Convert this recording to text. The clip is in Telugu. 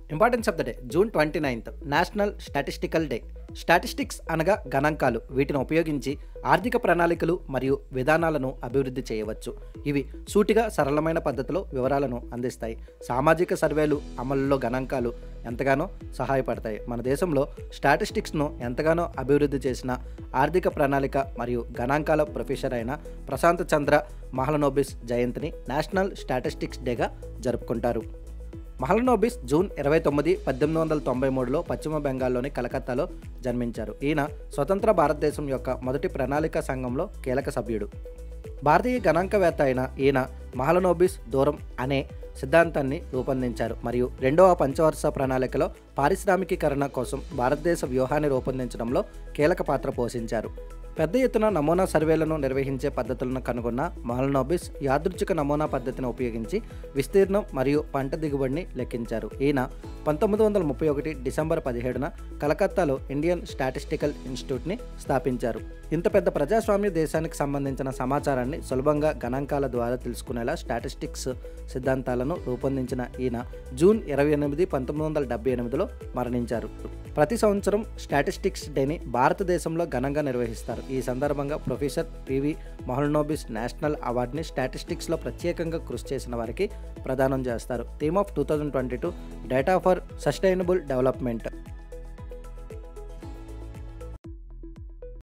importance of the day June twenty ninth national statistical day statistics అనగా గణాంకాలు వీటిని ఉపయోగించి ఆర్థిక ప్రణాళికలు మరియు విధానాలను అభివృద్ధి చేయవచ్చు ఇవి సూటిగా సరళమైన పద్ధతిలో వివరాలను అందిస్తాయి సామాజిక సర్వేలు అమలులో గణాంకాలు ఎంతగానో సహాయపడతాయి మన దేశంలో స్టాటిస్టిక్స్ను ఎంతగానో అభివృద్ధి చేసిన ఆర్థిక ప్రణాళిక మరియు గణాంకాల ప్రొఫెసర్ అయిన ప్రశాంత్ చంద్ర మహలనోబిస్ జయంతిని నేషనల్ స్టాటిస్టిక్స్ డేగా జరుపుకుంటారు మహలనోబిస్ జూన్ ఇరవై తొమ్మిది పద్దెనిమిది వందల తొంభై మూడులో పశ్చిమ బెంగాల్లోని కలకత్తాలో జన్మించారు ఈయన స్వతంత్ర భారతదేశం యొక్క మొదటి ప్రణాళిక సంఘంలో కీలక సభ్యుడు భారతీయ గణాంకవేత్త అయిన ఈయన మహలనోబిస్ దూరం అనే సిద్ధాంతాన్ని రూపొందించారు మరియు రెండవ పంచవర్ష ప్రణాళికలో పారిశ్రామికీకరణ కోసం భారతదేశ వ్యూహాన్ని రూపొందించడంలో కీలక పాత్ర పోషించారు పెద్ద ఎత్తున నమూనా సర్వేలను నిర్వహించే పద్ధతులను కనుగొన్న మాల్నోబిస్ యాదృచ్ఛిక నమూనా పద్ధతిని ఉపయోగించి విస్తీర్ణం మరియు పంట దిగుబడిని లెక్కించారు ఈయన పంతొమ్మిది వందల ముప్పై ఒకటి డిసెంబర్ పదిహేడున కలకత్తాలో ఇండియన్ స్టాటిస్టికల్ ఇన్స్టిట్యూట్ని స్థాపించారు ఇంత పెద్ద ప్రజాస్వామ్య దేశానికి సంబంధించిన సమాచారాన్ని సులభంగా గణాంకాల ద్వారా తెలుసుకునేలా స్టాటిస్టిక్స్ సిద్ధాంతాలను రూపొందించిన ఈయన జూన్ ఇరవై ఎనిమిది పంతొమ్మిది వందల డెబ్బై ఎనిమిదిలో మరణించారు ప్రతి సంవత్సరం స్టాటిస్టిక్స్ డేని భారతదేశంలో ఘనంగా నిర్వహిస్తారు ఈ సందర్భంగా ప్రొఫెసర్ పివి మహల్నోబిస్ నేషనల్ అవార్డుని స్టాటిస్టిక్స్లో ప్రత్యేకంగా కృషి చేసిన వారికి ప్రదానం చేస్తారు theme of two thousand twenty two data for sustainable development